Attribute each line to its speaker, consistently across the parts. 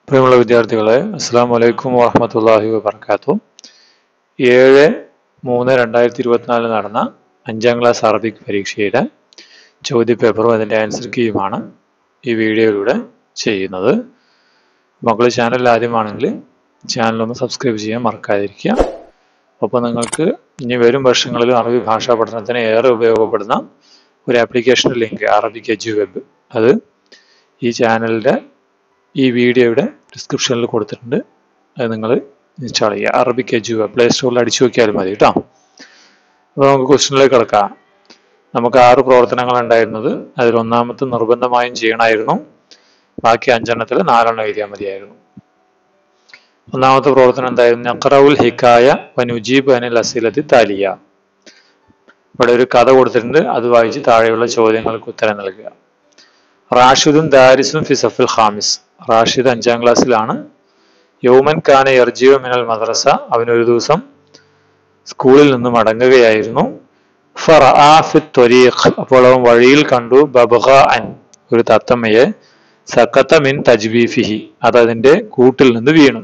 Speaker 1: പ്രിയമുള്ള വിദ്യാർത്ഥികളെ അസ്സാം വലൈക്കും വാഹമത്തല്ലാഹി വബർക്കാത്തു ഏഴ് മൂന്ന് രണ്ടായിരത്തി ഇരുപത്തിനാലിൽ നടന്ന അഞ്ചാം ക്ലാസ് അറബിക് പരീക്ഷയുടെ ചോദ്യപേപ്പറും അതിൻ്റെ ആൻസർ കീയുമാണ് ഈ വീഡിയോയിലൂടെ ചെയ്യുന്നത് മക്കൾ ചാനൽ ആദ്യമാണെങ്കിൽ ചാനലൊന്ന് സബ്സ്ക്രൈബ് ചെയ്യാൻ മറക്കാതിരിക്കുക ഒപ്പം നിങ്ങൾക്ക് ഇനി വരും വർഷങ്ങളിലും അറബി ഭാഷാ പഠനത്തിന് ഏറെ ഉപയോഗപ്പെടുന്ന ഒരു ആപ്ലിക്കേഷൻ്റെ ലിങ്ക് അറബിക് എജു വെബ് അത് ഈ ചാനലിൻ്റെ ഈ വീഡിയോയുടെ ഡിസ്ക്രിപ്ഷനിൽ കൊടുത്തിട്ടുണ്ട് അത് നിങ്ങൾ ഇൻസ്റ്റാൾ ചെയ്യുക അറബിക് എജു പ്ലേ സ്റ്റോറിൽ അടിച്ചു നോക്കിയാലും മതി കേട്ടോ അപ്പോൾ നമുക്ക് ക്വസ്റ്റ്യനിലേക്ക് കിടക്കാം നമുക്ക് ആറ് പ്രവർത്തനങ്ങൾ ഉണ്ടായിരുന്നത് അതിൽ ഒന്നാമത്തെ നിർബന്ധമായും ചെയ്യണമായിരുന്നു ബാക്കി അഞ്ചെണ്ണത്തിൽ നാലെണ്ണം എഴുതിയാൽ മതിയായിരുന്നു ഒന്നാമത്തെ പ്രവർത്തനം എന്തായിരുന്നു നഖറവുൽ ഹിക്കായ വനുജീബ് അനിൽ അസീലത്തി താലിയ ഇവിടെ ഒരു കഥ കൊടുത്തിട്ടുണ്ട് അത് വായിച്ച് താഴെയുള്ള ചോദ്യങ്ങൾക്ക് ഉത്തരം നൽകുക റാഷിദും ദാരിസും ഫിസഫുൽ ഖാമിസ് റാഷിദ് അഞ്ചാം ക്ലാസ്സിലാണ് യൗമൻ ഖാന എർജിയോ മിനൽ മദ്രസ അവനൊരു ദിവസം സ്കൂളിൽ നിന്ന് മടങ്ങുകയായിരുന്നു ത്വരീഖ് അപ്പോൾ അവൻ വഴിയിൽ കണ്ടു ബബഹ അൻ ഒരു തത്തമ്മയെ സക്കത്ത മിൻ തജ്ബീഫിഹി അത് അതിന്റെ കൂട്ടിൽ നിന്ന് വീണു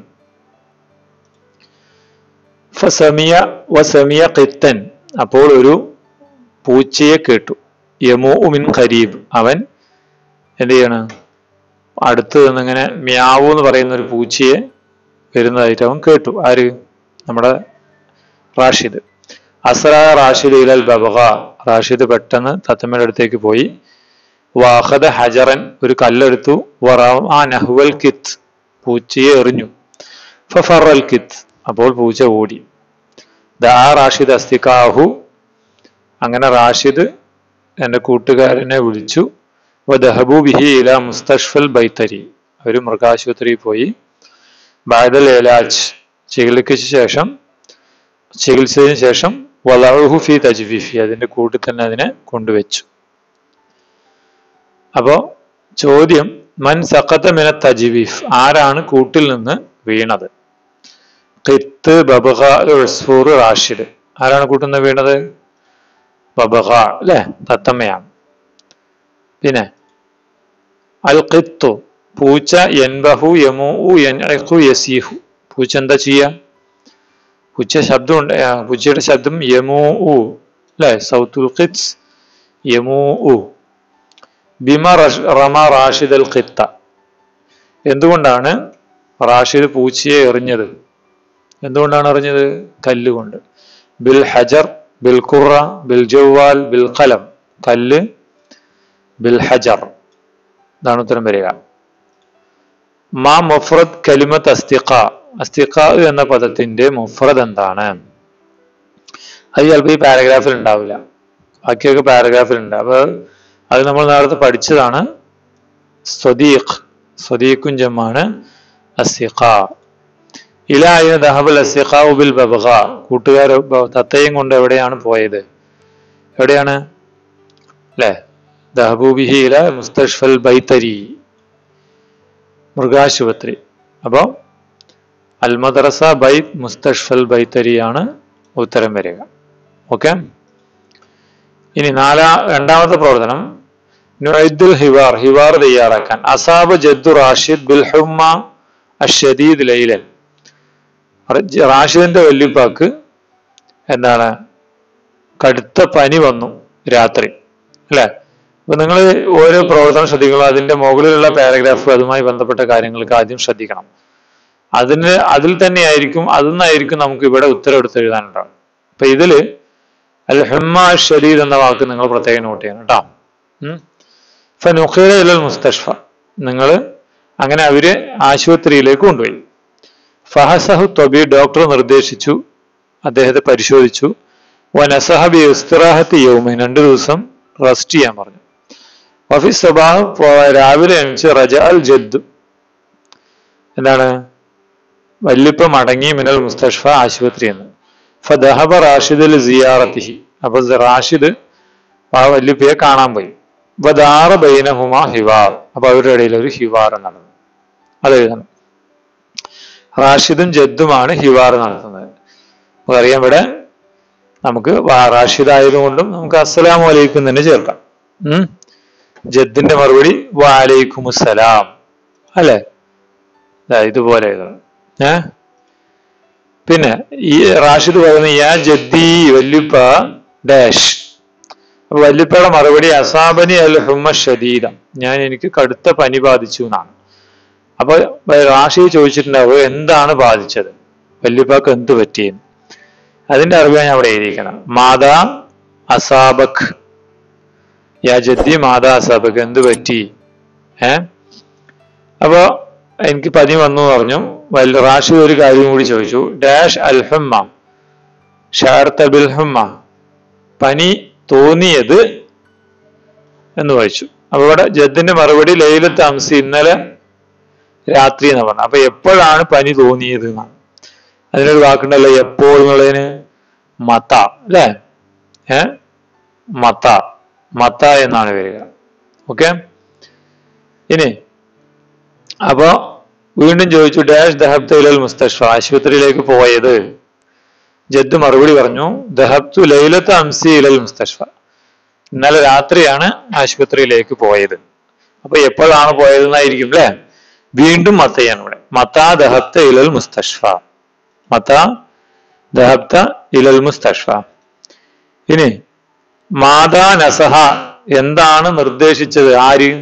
Speaker 1: ഫസമിയ വസമിയ ഖിത്തൻ അപ്പോൾ ഒരു പൂച്ചയെ കേട്ടു യമു മിൻ ഖരീബ് അവൻ എന്ത് ചെയ്യണം അടുത്ത് നിന്നിങ്ങനെ മ്യാവു എന്ന് പറയുന്ന ഒരു പൂച്ചയെ വരുന്നതായിട്ട് അവൻ കേട്ടു ആര് നമ്മുടെ റാഷിദ് അസറ റാഷിദ് ഇലൽ ബബഹ റാഷിദ് പെട്ടെന്ന് തത്തമ്മയുടെ അടുത്തേക്ക് പോയി വാഹദ ഹജറൻ ഒരു കല്ലെടുത്തു ആ നഹുവൽ കിത്ത് പൂച്ചയെ എറിഞ്ഞു ഫറൽ കിത്ത് അപ്പോൾ പൂച്ച ഓടി ദാ റാഷിദ് അസ്തിക്കാഹു അങ്ങനെ റാഷിദ് എൻ്റെ കൂട്ടുകാരനെ വിളിച്ചു ദഹബു ബിഹി ഇല മുസ്തഷ്ഫൽ ബൈത്തരി അവർ മൃഗാശുപത്രിയിൽ പോയി ബാദൽ ഏലാജ് ചികിത്സയ്ക്ക് ശേഷം ചികിത്സയ്ക്ക് ശേഷം വലാഹു ഫി തജ്വിഫി അതിന്റെ കൂട്ടിൽ തന്നെ അതിനെ കൊണ്ടുവച്ചു അപ്പോ ചോദ്യം മൻ സഖത്ത മിന തജ്വീഫ് ആരാണ് കൂട്ടിൽ നിന്ന് വീണത് ഖിത്ത് ബബഹ ഉസ്ഫൂർ റാഷിദ് ആരാണ് കൂട്ടിൽ നിന്ന് വീണത് ബബഹ അല്ലെ തത്തമ്മയാണ് പിന്നെ അൽ ഖിത്തു പൂച്ച എൻബഹു യമു എൻഹു യസീഹു പൂച്ച എന്താ ചെയ്യാ പൂച്ച ശബ്ദം ഉണ്ട് പൂച്ചയുടെ ശബ്ദം യമു അല്ലെ സൗത്തുൽ ഖിത്സ് യമു ബിമ റമ റാഷിദ് അൽ ഖിത്ത എന്തുകൊണ്ടാണ് റാഷിദ് പൂച്ചയെ എറിഞ്ഞത് എന്തുകൊണ്ടാണ് എറിഞ്ഞത് കല്ലുകൊണ്ട് ബിൽ ഹജർ ബിൽ ഖുറ ബിൽ ജവാൽ ബിൽ ഖലം കല്ല് ബിൽ ഹജർ ഇതാണ് ഉത്തരം വരിക മാ മുഫ്രദ് കലിമത്ത് അസ്തിഖ അസ്തിഖ എന്ന പദത്തിന്റെ മുഫ്രദ് എന്താണ് അത് ചിലപ്പോൾ ഈ പാരഗ്രാഫിൽ ഉണ്ടാവില്ല ബാക്കിയൊക്കെ പാരഗ്രാഫിൽ ഉണ്ട് അപ്പൊ അത് നമ്മൾ നേരത്തെ പഠിച്ചതാണ് സ്വദീഖ് സ്വദീഖും ജമ്മാണ് അസ്തിഖ ഇലായ ദഹബൽ അസ്തിഖാവു ബിൽ ബബഗ കൂട്ടുകാർ തത്തയും കൊണ്ട് എവിടെയാണ് പോയത് എവിടെയാണ് അല്ലേ ദഹബൂബിഹി ഇല മുസ്തഷ്ഫൽ ബൈത്തരി മൃഗാശുപത്രി അപ്പോൾ അൽമദ്രസ ബൈത്ത് മുസ്തഷ്ഫൽ ബൈത്തരിയാണ് ഉത്തരം വരിക ഓക്കെ ഇനി നാലാ രണ്ടാമത്തെ പ്രവർത്തനം നുഐദുൽ ഹിവാർ ഹിവാർ തയ്യാറാക്കാൻ അസാബ് ജദ്ദു റാഷിദ് ബിൽ ഹുമ്മ അഷദീദ് ലൈലൻ റാഷിദിന്റെ വല്യപ്പാക്ക് എന്താണ് കടുത്ത പനി വന്നു രാത്രി അല്ലേ അപ്പൊ നിങ്ങൾ ഓരോ പ്രവർത്തനം ശ്രദ്ധിക്കണം അതിന്റെ മുകളിലുള്ള പാരഗ്രാഫ് അതുമായി ബന്ധപ്പെട്ട കാര്യങ്ങൾക്ക് ആദ്യം ശ്രദ്ധിക്കണം അതിന് അതിൽ തന്നെ ആയിരിക്കും അതിന്നായിരിക്കും നമുക്ക് ഇവിടെ ഉത്തരം എടുത്ത് എഴുതാനുണ്ടാവും അപ്പൊ ഇതില് അൽ ഹെമ്മ ഷരീദ് എന്ന വാക്ക് നിങ്ങൾ പ്രത്യേകം നോട്ട് ചെയ്യണം കേട്ടോ ഫനുഖീല മുസ്തഷ്ഫ നിങ്ങൾ അങ്ങനെ അവര് ആശുപത്രിയിലേക്ക് കൊണ്ടുപോയി ഫഹസഹു തൊബി ഡോക്ടർ നിർദ്ദേശിച്ചു അദ്ദേഹത്തെ പരിശോധിച്ചു വനസഹബി ഇസ്തിറാഹത്ത് യൗമൻ രണ്ടു ദിവസം റെസ്റ്റ് ചെയ്യാൻ പറഞ്ഞു വഫി സബാഹ് രാവിലെ എണിച്ച് റജ അൽ ജദ്ദു എന്താണ് വല്യപ്പ മടങ്ങി മിനൽ മുസ്തഷ്ഫ ആശുപത്രി എന്ന് ഫദഹബ റാഷിദ് അൽ സിയാറത്തിഹി അപ്പൊ റാഷിദ് ആ വല്യപ്പയെ കാണാൻ പോയി വദാറ ബൈനഹുമ ഹിവാർ അപ്പൊ അവരുടെ ഇടയിൽ ഒരു ഹിവാർ നടന്നു അത് എഴുതണം റാഷിദും ജദ്ദുമാണ് ഹിവാർ നടത്തുന്നത് അപ്പൊ അറിയാം ഇവിടെ നമുക്ക് റാഷിദ് ആയതുകൊണ്ടും നമുക്ക് അസ്സലാമു അലൈക്കും തന്നെ ചേർക്കാം ഉം ജദ്ദിന്റെ മറുപടി വാലൈക്കും അസ്സലാം അല്ലെ ദാ ഇതുപോലെ എഴുതണം ഏ പിന്നെ ഈ റാഷിദ് പറയുന്നത് യാ ജദ്ദി വല്യുപ്പ ഡാഷ് അപ്പൊ വല്യുപ്പയുടെ മറുപടി അസാബനി അൽ ഹുമ്മ ഷദീദ ഞാൻ എനിക്ക് കടുത്ത പനി ബാധിച്ചു എന്നാണ് അപ്പൊ റാഷിദ് ചോദിച്ചിട്ടുണ്ടാവും എന്താണ് ബാധിച്ചത് വല്യുപ്പാക്ക് എന്ത് പറ്റിയെന്ന് അതിന്റെ അറിവാണ് ഞാൻ അവിടെ എഴുതിയിരിക്കണം മാതാ അസാബക് യാ ജദ്ദി മാതാ അസാബക് എന്ത് പറ്റി ഏ അപ്പോ എനിക്ക് പനി വന്നു എന്ന് പറഞ്ഞു വല്ല റാഷിദ് ഒരു കാര്യം കൂടി ചോദിച്ചു ഡാഷ് അൽഹമ്മ ഷാർത്ത ബിൽഹമ്മ പനി തോന്നിയത് എന്ന് വായിച്ചു അപ്പൊ ഇവിടെ ജദ്ദിന്റെ മറുപടി ലൈലത്ത് അംസി ഇന്നലെ രാത്രി എന്ന് പറഞ്ഞു അപ്പൊ എപ്പോഴാണ് പനി തോന്നിയത് എന്നാണ് അതിനൊരു വാക്കുണ്ടല്ലോ എപ്പോൾ എന്നുള്ളതിന് മത്ത അല്ലേ ഏ മത്ത മത്ത എന്നാണ് വരിക ഓക്കെ ഇനി അപ്പോ വീണ്ടും ചോദിച്ചു ഡാഷ് ദഹബ്തു ഇലൽ മുസ്തഷ്ഫ ആശുപത്രിയിലേക്ക് പോയത് ജദ് മറുപടി പറഞ്ഞു ദഹബ്തു ലൈലത്ത് അംസി ഇലൽ മുസ്തഷ്ഫ ഇന്നലെ രാത്രിയാണ് ആശുപത്രിയിലേക്ക് പോയത് അപ്പൊ എപ്പോഴാണ് പോയതെന്നായിരിക്കും അല്ലെ വീണ്ടും മത്തയാണ് ഇവിടെ മത്താ ദഹബ്ത ഇലൽ മുസ്തഷ്ഫ മത്ത ദഹബ്ത ഇലൽ മുസ്തഷ്ഫ ഇനി മാതാ നസഹ എന്താണ് നിർദ്ദേശിച്ചത് ആര്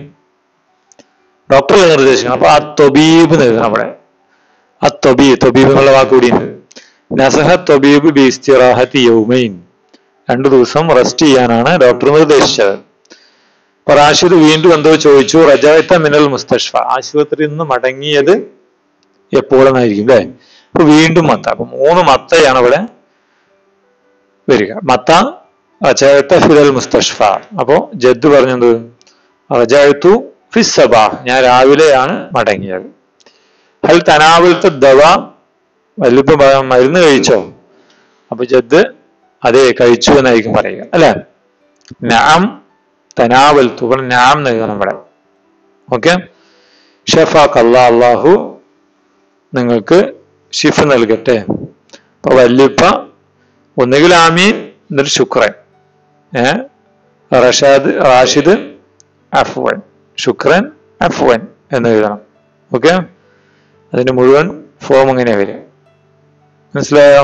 Speaker 1: ഡോക്ടർ നിർദ്ദേശിക്കണം അപ്പൊ ആ തൊബീബ് എഴുതണം അവിടെ ആ തൊബീ തൊബീബ് എന്നുള്ള വാക്ക് കൂടി ഉണ്ട് നസഹ തൊബീബ് ബിസ്തിറാഹത്തി യൗമൈൻ രണ്ടു ദിവസം റെസ്റ്റ് ചെയ്യാനാണ് ഡോക്ടർ നിർദ്ദേശിച്ചത് അപ്പൊ റാഷിദ് വീണ്ടും എന്തോ ചോദിച്ചു റജായത്ത മിനൽ മുസ്തഷ്ഫ ആശുപത്രിയിൽ നിന്ന് മടങ്ങിയത് എപ്പോഴെന്നായിരിക്കും അല്ലെ അപ്പൊ വീണ്ടും മത്ത അപ്പൊ മൂന്ന് മത്തയാണ് ഇവിടെ വരിക മത്ത റജായത്ത ഫിലൽ മുസ്തഷ്ഫ അപ്പോ ജദ് പറഞ്ഞത് റജായത്തു ഫിസബ ഞാൻ രാവിലെയാണ് മടങ്ങിയത് ഹൽ തനാവിലത്തെ ദവ വല്ലുപ്പ മരുന്ന് കഴിച്ചോ അപ്പൊ ജദ് അതെ കഴിച്ചു എന്നായിരിക്കും പറയുക അല്ലെ നാം തനാവൽത്തു ഇവിടെ നാം നൽകണം ഇവിടെ ഓക്കെ ഷഫാഖ് അല്ലാ അള്ളാഹു നിങ്ങൾക്ക് ഷിഫ് നൽകട്ടെ അപ്പൊ വല്യുപ്പ ഒന്നുകിൽ ആമീൻ എന്നിട്ട് ശുക്രൻ ഏ റഷാദ് റാഷിദ് അഫ്വൻ ശുക്രൻ അഫ്വൻ എന്ന് എഴുതണം ഓക്കെ അതിന്റെ മുഴുവൻ ഫോം ഇങ്ങനെ വരും മനസ്സിലായോ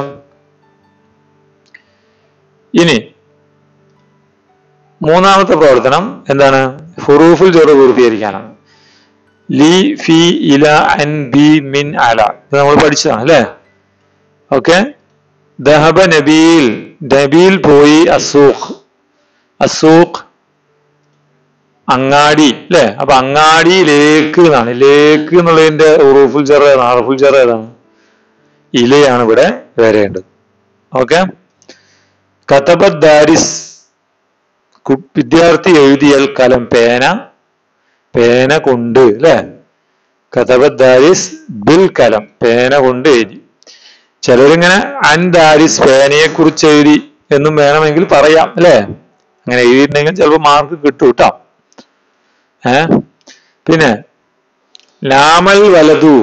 Speaker 1: ഇനി മൂന്നാമത്തെ പ്രവർത്തനം എന്താണ് ഹുറൂഫുൽ ജോറ് പൂർത്തീകരിക്കാനാണ് ലി ഫി ഇല അൻ ബി മിൻ അല ഇത് നമ്മൾ പഠിച്ചതാണ് അല്ലേ ഓക്കെ ദഹബ നബീൽ നബീൽ പോയി അസൂഖ് അസൂഖ് അങ്ങാടി അല്ലെ അപ്പൊ അങ്ങാടിയിലേക്ക് എന്നാണ് ലേക്ക് എന്നുള്ളതിന്റെ ഉറൂഫുൽ ജറ ഏതാണ് അറഫുൽ ജറ ഏതാണ് ഇലയാണ് ഇവിടെ വരേണ്ടത് ഓക്കെ കതബത് ദാരിസ് വിദ്യാർത്ഥി എഴുതിയൽ കലം പേന പേന കൊണ്ട് അല്ലെ കതബത് ദാരിസ് ബിൽ കലം പേന കൊണ്ട് എഴുതി ചിലരിങ്ങനെ അൻ ദാരിസ് പേനയെ കുറിച്ച് എഴുതി എന്നും വേണമെങ്കിൽ പറയാം അല്ലെ അങ്ങനെ എഴുതിയിട്ടുണ്ടെങ്കിൽ ചിലപ്പോൾ മാർക്ക് കിട്ടും കേട്ടോ ഏ പിന്നെ ലാമൽ വലതു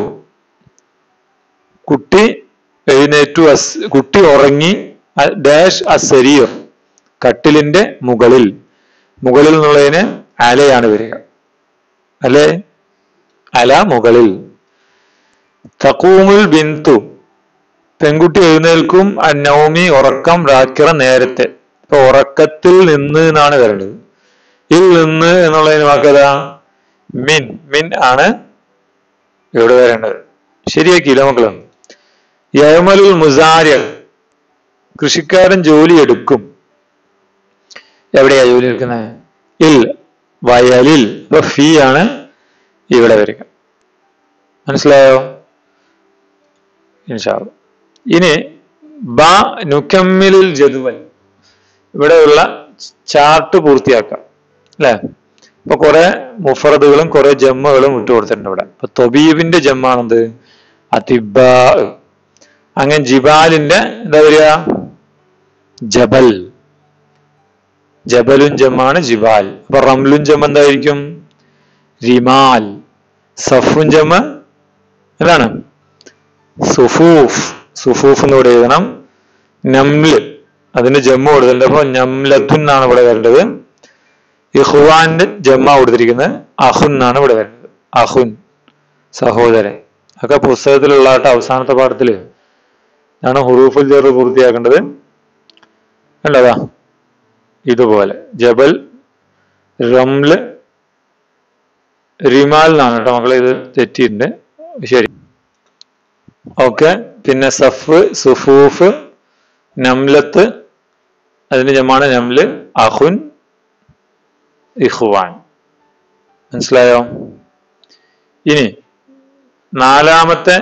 Speaker 1: കുട്ടി എഴുന്നേറ്റു അസ് കുട്ടി ഉറങ്ങി ഡാഷ് അസരീർ കട്ടിലിന്റെ മുകളിൽ മുകളിൽ എന്നുള്ളതിന് അലയാണ് വരിക അല്ലെ അല മുകളിൽ തക്കൂമുൽ ബിന്തു പെൺകുട്ടി എഴുന്നേൽക്കും നൗമി ഉറക്കം രാക്കിറ നേരത്തെ ഇപ്പൊ ഉറക്കത്തിൽ നിന്ന് എന്നാണ് വരേണ്ടത് ഇൽ നിന്ന് എന്നുള്ളതിന് വാക്കതാ മിൻ മിൻ ആണ് ഇവിടെ വരേണ്ടത് ശരിയാക്കിയില്ല മക്കള് യമലുൽ മുസാരിൽ കൃഷിക്കാരൻ ജോലി എടുക്കും എവിടെയാ ജോലി എടുക്കുന്നത് ഇൽ വയലിൽ ഇപ്പൊ ഫീ ആണ് ഇവിടെ വരിക മനസ്സിലായോ ഇൻഷാല്ല ഇനി ബ നുക്കമ്മിലിൽ ജതുവൽ ഇവിടെയുള്ള ചാർട്ട് പൂർത്തിയാക്കാം അല്ലെ ഇപ്പൊ കുറെ മുഫറദുകളും കുറെ ജമ്മുകളും വിട്ടു കൊടുത്തിട്ടുണ്ട് ഇവിടെ ഇപ്പൊ തൊബീബിന്റെ ജമ്മാണെന്ത് അതിബ അങ്ങനെ ജിബാലിന്റെ എന്താ വരിക ജബൽ ജബലും ജമ്മാണ് ജിബാൽ അപ്പൊ റംലുൻ ജമ്മ എന്തായിരിക്കും റിമാൽ സഫുൻ ജമ്മ എന്താണ് സുഫൂഫ് സുഫൂഫ് എന്ന് ഇവിടെ എഴുതണം നംല് അതിന് ജമ്മ കൊടുത്തിട്ടുണ്ട് അപ്പൊ നംലത്തുൻ എന്നാണ് ഇവിടെ വരേണ്ടത് ഇഹ്വാന്റെ ജമ്മ കൊടുത്തിരിക്കുന്നത് അഹുൻ എന്നാണ് ഇവിടെ വരുന്നത് അഹുൻ സഹോദരൻ ഒക്കെ പുസ്തകത്തിലുള്ള ആട്ടെ അവസാനത്തെ പാഠത്തില് ആണ് ഹുറൂഫുൽ ജെറ് പൂർത്തിയാക്കേണ്ടത് കണ്ടതാ ഇതുപോലെ ജബൽ റംല് റിമാൽ എന്നാണ് കേട്ടോ മക്കളെ ഇത് തെറ്റിയിട്ടുണ്ട് ശരി ഓക്കെ പിന്നെ സഫ് സുഫൂഫ് നംലത്ത് അതിന് ജമാണ് നംല് അഹുൻ ഇഹ്വാൻ മനസ്സിലായോ ഇനി നാലാമത്തെ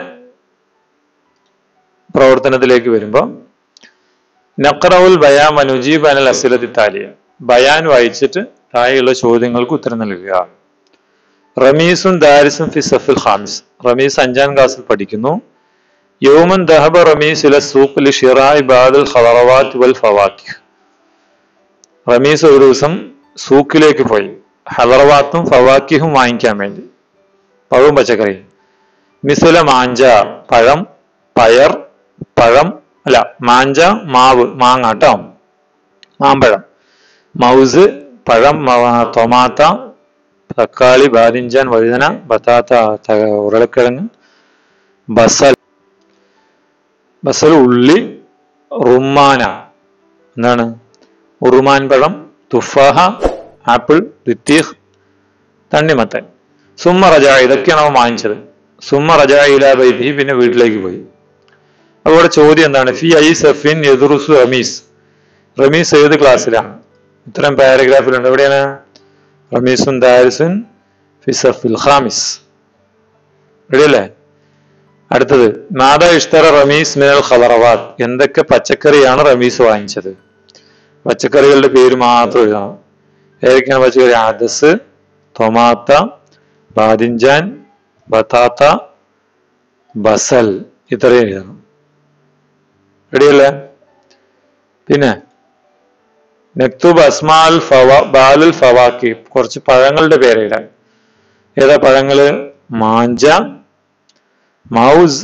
Speaker 1: പ്രവർത്തനത്തിലേക്ക് വരുമ്പോൾ നഖറവുൽ ബയാൻ അനുജീബ് അനൽ അസിലത്തി താലിയ ബയാൻ വായിച്ചിട്ട് താഴെയുള്ള ചോദ്യങ്ങൾക്ക് ഉത്തരം നൽകുക റമീസുൻ ദാരിസും ഫി സഫിൽ ഖാമിസ് റമീസ് അഞ്ചാം ക്ലാസ്സിൽ പഠിക്കുന്നു യൗമൻ ദഹബ റമീസ് ഇല സൂഖ് ലി ഷിറായി ബാദൽ ഖളറവാത്ത് വൽ ഫവാക്കിഹ് റമീസ് ഒരു ദിവസം സൂക്കിലേക്ക് പോയി ഹലറവാത്തും ഫവാക്കിഹും വാങ്ങിക്കാൻ വേണ്ടി പഴവും പച്ചക്കറിയും മിസുല മാഞ്ച പഴം പയർ പഴം അല്ല മാഞ്ച മാവ് മാങ്ങ കേട്ടോ മാമ്പഴം മൗസ് പഴം മ- ടൊമാറ്റ തക്കാളി ബാരിഞ്ചാൻ വഴുതന ബത്താത്ത ത- ഉരുളക്കിഴങ്ങ് ബസൽ ബസൽ ഉള്ളി റുമാന എന്താണ് ഉറുമാൻ പഴം തുഫാഹ ആപ്പിൾ ലിത്തീഹ് തണ്ണിമത്തൻ സുമ്മ റജ ഇതൊക്കെയാണ് അവൻ വാങ്ങിച്ചത് സുമ്മ റജ ഇലാ ബൈത്തിഹി പിന്നെ വീട്ടിലേക്ക് പോയി അപ്പോൾ ഇവിടെ ചോദ്യം എന്താണ് ഫി ഐ സഫിൻ യദുറുസു റമീസ് റമീസ് ഏത് ക്ലാസ്സിലാണ് ഇത്തരം പാരഗ്രാഫിലുണ്ട് എവിടെയാണ് റമീസുൻ ദാരിസുൻ ഫി സഫിൽ ഖാമിസ് റെഡിയല്ലേ അടുത്തത് മാതാ ഇഷ്തറ റമീസ് മിനൽ ഖലറവാത്ത് എന്തൊക്കെ പച്ചക്കറിയാണ് റമീസ് വാങ്ങിച്ചത് പച്ചക്കറികളുടെ പേര് മാത്രം എഴുതണം ഏതൊക്കെയാണ് പച്ചക്കറി ആദസ് ടൊമാറ്റ ബാദിഞ്ചാൻ ബത്താത്ത ബസൽ ഇത്രയും എഴുതണം റെഡിയല്ലേ പിന്നെ നെക്തൂബ് അസ്മാൽ ഫവ ബാലുൽ ഫവാക്കി കുറച്ച് പഴങ്ങളുടെ പേര് എഴുതാൻ ഏതാ പഴങ്ങള് മാഞ്ച മൗസ്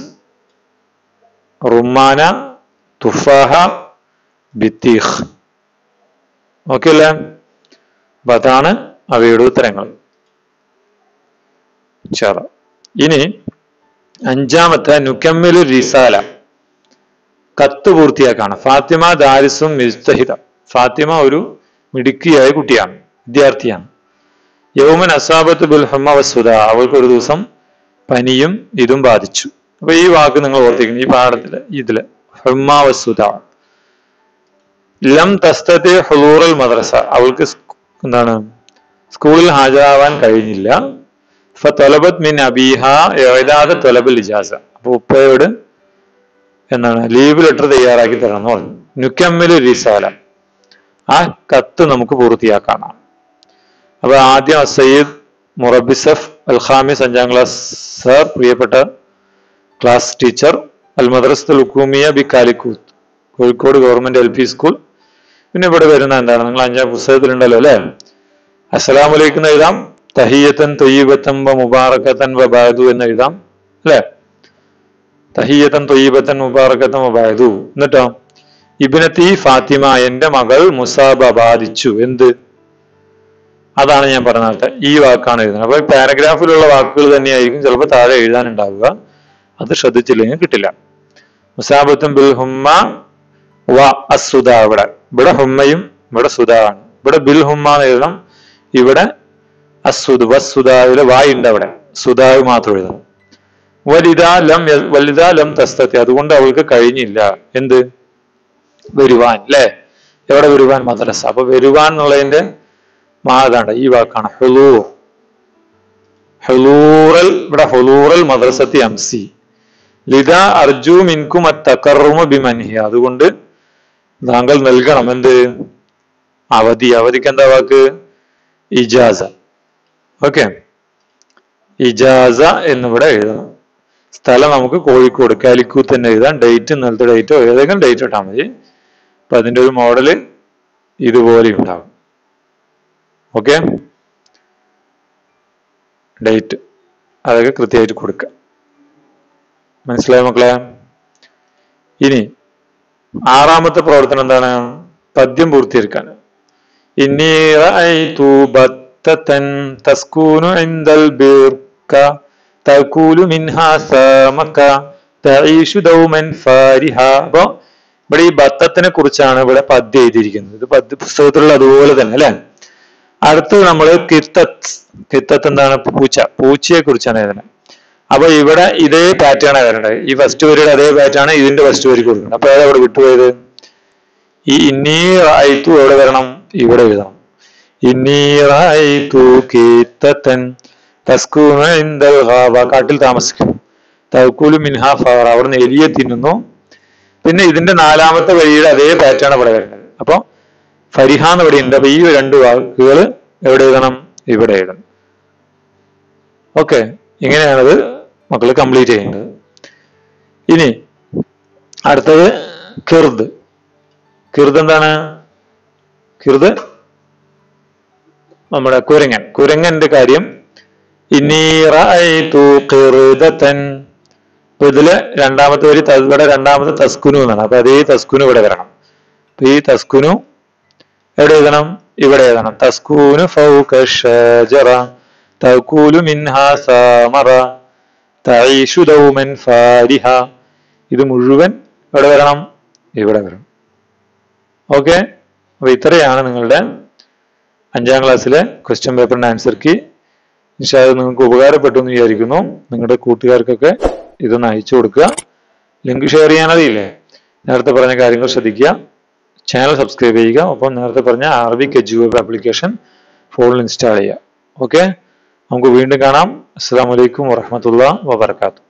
Speaker 1: റുമാന തുഫാഹ ബിത്തീഖ് ഓക്കെ അല്ലേ അപ്പൊ അതാണ് അവയുടെ ഉത്തരങ്ങൾ ചറ ഇനി അഞ്ചാമത്തെ നുക്കമ്മിലു റിസാല കത്ത് പൂർത്തിയാക്കാണ് ഫാത്തിമ ദാരിസും മിസ്തഹിത ഫാത്തിമ ഒരു മിടുക്കിയായ കുട്ടിയാണ് വിദ്യാർത്ഥിയാണ് യൗമൻ അസാബത്ത് ബുൽ ഹമ്മ വസുദ അവൾക്ക് ഒരു ദിവസം പനിയും ഇതും ബാധിച്ചു അപ്പൊ ഈ വാക്ക് നിങ്ങൾ ഓർത്തിരിക്കണം ഈ പാഠത്തില് ഇതില് ഹമ്മ വസുദ ലം തസ്തത്തെ ഹുലൂറൽ മദ്രസ അവൾക്ക് സ്- എന്താണ് സ്കൂളിൽ ഹാജരാവാൻ കഴിഞ്ഞില്ല ഫലബത് മിൻ അബീഹ എഴുതാതെ തൊലബൽ ഇജാസ അപ്പൊ ഉപ്പയോട് എന്താണ് ലീവ് ലെറ്റർ തയ്യാറാക്കി തരണം എന്ന് പറഞ്ഞു നുക്കമ്മില് റിസാല ആ കത്ത് നമുക്ക് പൂർത്തിയാക്കാനാണ് അപ്പൊ ആദ്യം സയ്യിദ് മുറബിസഫ് അൽ ഖാമിസ് അഞ്ചാം ക്ലാസ് സർ പ്രിയപ്പെട്ട ക്ലാസ് ടീച്ചർ അൽ മദ്രസത്തുൽ ഹുക്കൂമിയ ബി കാലിക്കൂത്ത് Kozhikode government L P school പിന്നെ ഇവിടെ വരുന്ന എന്താണ് നിങ്ങൾ അഞ്ചാം പുസ്തകത്തിലുണ്ടല്ലോ അല്ലെ അസ്സലാമലൈക്കും എന്ന് എഴുതാം തഹിയത്തൻ തൊയ്യബത്തൻ വ മുബാറക്കത്തൻ വ ബാദു എന്ന് എഴുതാം അല്ലെ തഹിയത്തൻ തൊയ്യബത്തൻ മുബാറക്കത്തൻ വ ബാദു എന്നിട്ടോ ഇബിനത്തി ഫാത്തിമ എന്റെ മകൾ മുസാബ ബാധിച്ചു എന്ത് അതാണ് ഞാൻ പറഞ്ഞ നേരത്തെ ഈ വാക്കാണ് എഴുതുന്നത് അപ്പൊ പാരഗ്രാഫിലുള്ള വാക്കുകൾ തന്നെയായിരിക്കും ചിലപ്പോൾ താഴെ എഴുതാനുണ്ടാവുക അത് ശ്രദ്ധിച്ചില്ലെങ്കിൽ കിട്ടില്ല മുസാബത്തും ബിൽ ഹുമ്മ വ അസുദ ഇവിടെ ഇവിടെ ഹുമ്മയും ഇവിടെ സുദ ആണ് ഇവിടെ ബിൽ ഹുമ്മ എന്ന് എഴുതണം ഇവിടെ അസുദ് വസുദാവിലെ വായ് ഉണ്ട് അവിടെ സുദാവ് മാത്രം എഴുതണം വലുതാ ലം യ- വലുതാ ലം തസ്തത്തി അതുകൊണ്ട് അവൾക്ക് കഴിഞ്ഞില്ല എന്ത് വരുവാൻ അല്ലേ എവിടെ വരുവാൻ മദ്രസ അപ്പൊ വരുവാൻ എന്നുള്ളതിന്റെ മാതാണ്ട് ഈ വാക്കാണ് ഹുലൂർ ഹുലൂറൽ ഇവിടെ ഹുലൂറൽ മദ്രസത്തി അംസി ലിത അർജു മിൻകും അത്തക്കറുമ ബിമൻഹി അതുകൊണ്ട് താങ്കൾ നൽകണം എന്ത് അവധി അവധിക്ക് എന്താ വാക്ക് ഇജാസ ഓക്കെ ഇജാസ എന്നിവിടെ എഴുതണം സ്ഥലം നമുക്ക് കോഴിക്കോട് കാലിക്കൂത്ത് തന്നെ എഴുതാം ഡേറ്റ് ഇന്നലത്തെ ഡേറ്റോ ഏതെങ്കിലും ഡേറ്റ് ഇട്ടാൽ മതി അപ്പൊ അതിന്റെ ഒരു മോഡല് ഇതുപോലെ ഉണ്ടാവും ഓക്കെ ഡേറ്റ് അതൊക്കെ കൃത്യമായിട്ട് കൊടുക്കുക മനസ്സിലായോ മക്കളെ ഇനി ആറാമത്തെ പ്രവർത്തനം എന്താണ് പദ്യം പൂർത്തീകരിക്കാൻ ഇന്നി റഅയ്തു ബത്തതൻ തസ്കൂനു ഇൻദൽ ബിർക തകൂലു മിൻഹ സാമക തഈഷു ദൗമൻ ഫാരിഹ അപ്പൊ ഇവിടെ ഈ ബത്തത്തിനെ കുറിച്ചാണ് ഇവിടെ പദ്യം എഴുതിയിരിക്കുന്നത് ഇത് പദ്യ പുസ്തകത്തിലുള്ള അതുപോലെ തന്നെ അല്ലെ അടുത്തത് നമ്മൾ കിത്തത്ത് കിത്തത്ത് എന്താണ് പൂച്ച പൂച്ചയെ കുറിച്ചാണ് എഴുതുന്നത് അപ്പൊ ഇവിടെ ഇതേ പാറ്റേൺ വരേണ്ടത് ഈ ഫസ്റ്റ് വരിയുടെ അതേ പാറ്റേൺ ഇതിന്റെ ഫസ്റ്റ് വരി കൊടുക്കുന്നത് അപ്പൊ ഏതാ ഇവിടെ വിട്ടുപോയത് ഈ ഇന്നീ റായിത്തു എവിടെ വരണം ഇവിടെ എഴുതണം ഇന്നീ റായിത്തു കീത്തത്തൻ തസ്കൂന ഇൻദൽ ഹാവ കാട്ടിൽ താമസിക്കും തവക്കൂലു മിൻഹ ഫവർ അവിടുന്ന് എലിയെ തിന്നുന്നു പിന്നെ ഇതിന്റെ നാലാമത്തെ വരിയുടെ അതേ പാറ്റേൺ ഇവിടെ വരുന്നത് അപ്പൊ ഫരിഹ എന്ന് ഇവിടെ ഉണ്ട് അപ്പൊ ഈ രണ്ട് വാക്കുകൾ എവിടെ എഴുതണം ഇവിടെ എഴുതണം ഓക്കെ ഇങ്ങനെയാണത് മക്കൾ കംപ്ലീറ്റ് ചെയ്യേണ്ടത് ഇനി അടുത്തത് കിർദ് കിർദ് എന്താണ് കിർദ് നമ്മുടെ കുരങ്ങൻ കുരങ്ങന്റെ കാര്യം ഇന്നീറു കിറുദത്തൻ അപ്പൊ ഇതില് രണ്ടാമത്തെ വരി ത- ഇവിടെ രണ്ടാമത്തെ തസ്കുനു എന്നാണ് അപ്പൊ അതേ തസ്കുനു ഇവിടെ വരണം അപ്പൊ ഈ തസ്കുനു എവിടെ എഴുതണം ഇവിടെ എഴുതണം തസ്കൂനു ഫൗക ഷജറ തകൂലു മിൻഹ സാമറ തഈഷു ദൗമൻ ഫാരിഹ ഇത് മുഴുവൻ എവിടെ വരണം ഇവിടെ വരണം ഓക്കെ അപ്പൊ ഇത്രയാണ് നിങ്ങളുടെ അഞ്ചാം ക്ലാസ്സിലെ ക്വസ്റ്റ്യൻ പേപ്പറിന്റെ ആൻസർ കീ ഇൻഷാ അല്ലാ നിങ്ങൾക്ക് ഉപകാരപ്പെട്ടു എന്ന് വിചാരിക്കുന്നു നിങ്ങളുടെ കൂട്ടുകാർക്കൊക്കെ ഇതൊന്ന് അയച്ചു കൊടുക്കുക ലിങ്ക് ഷെയർ ചെയ്യാനറിയില്ലേ നേരത്തെ പറഞ്ഞ കാര്യങ്ങൾ ശ്രദ്ധിക്കുക ചാനൽ സബ്സ്ക്രൈബ് ചെയ്യുക ഒപ്പം നേരത്തെ പറഞ്ഞ അറബിക് എജു വെബ് ആപ്ലിക്കേഷൻ ഫോണിൽ ഇൻസ്റ്റാൾ ചെയ്യുക ഓക്കെ നമുക്ക് വീണ്ടും കാണാം അസ്സാം വലൈക്കും വറഹമത്തുള്ള വബർക്കാത്തു